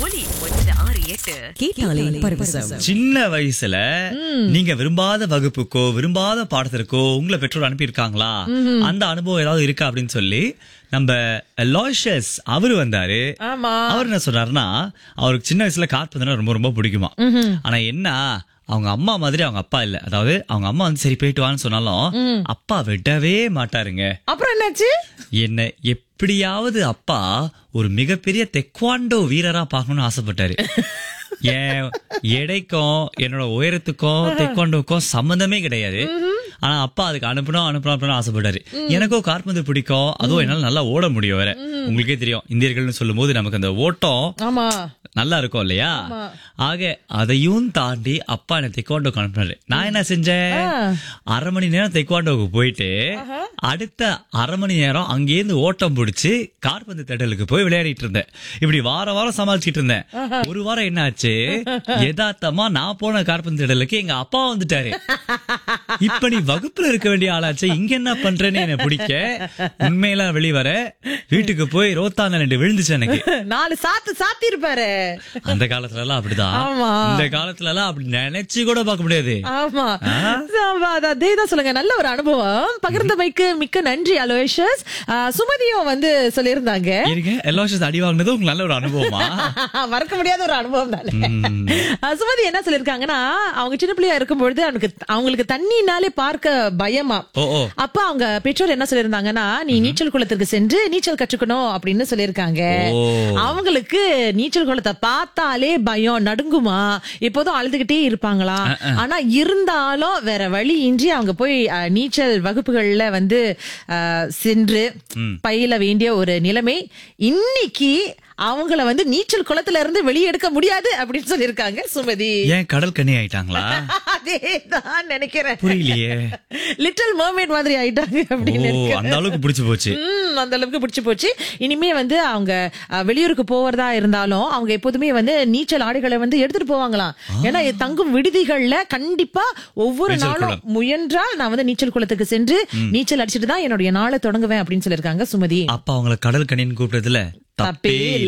ஒலி ஒன்று ஆறு எட்டு கேட்டாலே பரவசம் சின்ன வயசுல நீங்க விரும்பாத வகுப்புக்கோ விரும்பாத பாடத்திற்கோ உங்களை பெற்றோர் அனுப்பியிருக்காங்களா அந்த அனுபவம் ஏதாவது இருக்கா அப்படின்னு சொல்லி நம்ம லாஷஸ் அவரு வந்தாரு ஆமா அவர் என்ன சொன்னாருன்னா அவருக்கு சின்ன வயசுல காற்பதுனா ரொம்ப ரொம்ப பிடிக்குமா ஆனா என்ன அவங்க அம்மா மாதிரி அவங்க அப்பா இல்ல அதாவது அவங்க அம்மா வந்து சரி போயிட்டு வான்னு சொன்னாலும் அப்பா விடவே மாட்டாருங்க அப்புறம் என்னாச்சு என்ன எப்படியாவது அப்பா ஒரு மிகப்பெரிய தெக்வாண்டோ வீரரா பார்க்கணும்னு ஆசைப்பட்டாரு என் எடைக்கும் என்னோட உயரத்துக்கும் தெக்வாண்டோக்கும் சம்மந்தமே கிடையாது ஆனா அப்பா அதுக்கு அனுப்பணும் அனுப்பணும் அனுப்பணும் ஆசைப்பட்டாரு எனக்கும் காற்பந்து பிடிக்கும் அதுவும் என்னால நல்லா ஓட முடியும் வேற உங்களுக்கே தெரியும் இந்தியர்கள்னு சொல்லும் போது நமக்கு அந்த ஓட்டம் ஆமா நல்லா இருக்கும் இல்லையா ஆக அதையும் தாண்டி அப்பா என்ன தெக்குவாண்டோக்கு அனுப்புனாரு நான் என்ன செஞ்சேன் அரை மணி நேரம் தெக்குவாண்டோக்கு போயிட்டு அடுத்த அரை மணி நேரம் அங்கேருந்து ஓட்டம் பிடிச்சு கார்பந்து தேட்டலுக்கு போய் விளையாடிட்டு இருந்தேன் இப்படி வார வாரம் சமாளிச்சிட்டு இருந்தேன் ஒரு வாரம் என்ன ஆச்சு யதார்த்தமா நான் போன கார்பந்து தேட்டலுக்கு எங்க அப்பா வந்துட்டாரு இப்ப நீ வகுப்புல இருக்க வேண்டிய ஆளாச்சு இங்க என்ன பண்றேன்னு என்ன பிடிக்க உண்மையெல்லாம் வெளிவர வீட்டுக்கு போய் ரோத்தாங்க ரெண்டு விழுந்துச்சு எனக்கு நாலு சாத்து சாத்தி இருப்பாரு அந்த காலத்துல எல்லாம் அப்படிதான் ஆமா. இந்த காலத்துல எல்லாம் அப்படி நினைச்சு கூட பார்க்க முடியாது ஆமா ஆமா, அது அதேதான் சொல்லுங்க நல்ல ஒரு அனுபவம் பகிர்ந்தமைக்கு மிக்க நன்றி அலோயஷஸ் சுமதியும் வந்து சொல்லியிருந்தாங்க இருங்க எல்லோஷஸ் அடி வாங்கினது உங்களுக்கு நல்ல ஒரு அனுபவமா மறக்க முடியாத ஒரு அனுபவம் தானே ம். அஹ் சுமதி என்ன சொல்லிருக்காங்கன்னா அவங்க சின்ன பிள்ளையா இருக்கும்பொழுது அவனுக்கு அவங்களுக்கு தண்ணினாலே பார்க்க பயமா ஓ ஓ அப்ப அவங்க பெற்றோர் என்ன சொல்லிருந்தாங்கன்னா நீ நீச்சல் குளத்திற்கு சென்று நீச்சல் கற்றுக்கணும் அப்படின்னு சொல்லிருக்காங்க ஓ. அவங்களுக்கு நீச்சல் குளத்தை பார்த்தாலே பயம் நடுங்குமா எப்போதும் அழுதுகிட்டே இருப்பாங்களாம் ஆனா இருந்தாலும் வேற வழி இன்றி அவங்க போய் அஹ், நீச்சல் வகுப்புகள்ல வந்து அஹ், சென்று பயில வேண்டிய ஒரு நிலைமை இன்னைக்கு அவங்கள வந்து நீச்சல் குளத்துல இருந்து வெளியே எடுக்க முடியாது அப்படின்னு சொல்லிருக்காங்க சுமதி ஏன் கடல் கண்ணி ஆயிட்டாங்களா அதேதான் நினைக்கிறேன் புரியலையே லிட்டில் மர்மேட் மாதிரி ஆயிட்டாங்க ஓ அப்படின்னு இருக்கு. அந்த அளவுக்கு பிடிச்சு போச்சு ம், அந்த அளவுக்கு பிடிச்சு போச்சு இனிமே வந்து அவங்க அஹ், வெளியூருக்கு போவதா இருந்தாலும் அவங்க எப்போதுமே வந்து நீச்சல் ஆடைகளை வந்து எடுத்துட்டு போவாங்களாம் ஏன்னா இது தங்கும் விடுதிகள்ல கண்டிப்பா ஒவ்வொரு நீச்சல் நாளும் குளம். முயன்றால் நான் வந்து நீச்சல் குளத்துக்கு சென்று நீச்சல் அடிச்சிட்டு தான் என்னுடைய நாளை தொடங்குவேன் அப்படின்னு சொல்லிருக்காங்க சுமதி அப்ப அவங்கள கடல் கண்ணின்னு கூப்பிட்டதுல தப்பே தப்பே